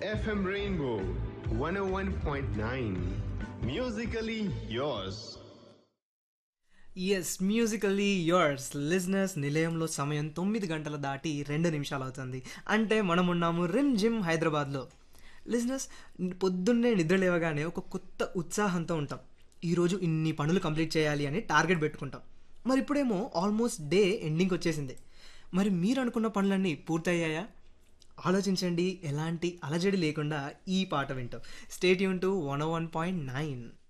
FM Rainbow 101.9. Musically yours. Yes musically yours listeners నిలయంలో సమయం తొమ్మిది గంటల దాటి రెండు నిమిషాలు అవుతుంది అంటే మనం ఉన్నాము రిమ్ జిమ్ హైదరాబాద్లో లిజినెస్ పొద్దున్నే నిద్ర లేవగానే ఒక కొత్త ఉత్సాహంతో ఉంటాం ఈరోజు ఇన్ని పనులు కంప్లీట్ చేయాలి అని టార్గెట్ పెట్టుకుంటాం మరి ఇప్పుడేమో ఆల్మోస్ట్ డే ఎండింగ్ వచ్చేసింది మరి మీరు అనుకున్న పనులన్నీ పూర్తయ్యాయా ఆలోచించండి ఎలాంటి అలజడి లేకుండా ఈ పాట వింటాం స్టేట్ యూన్ to one one point nine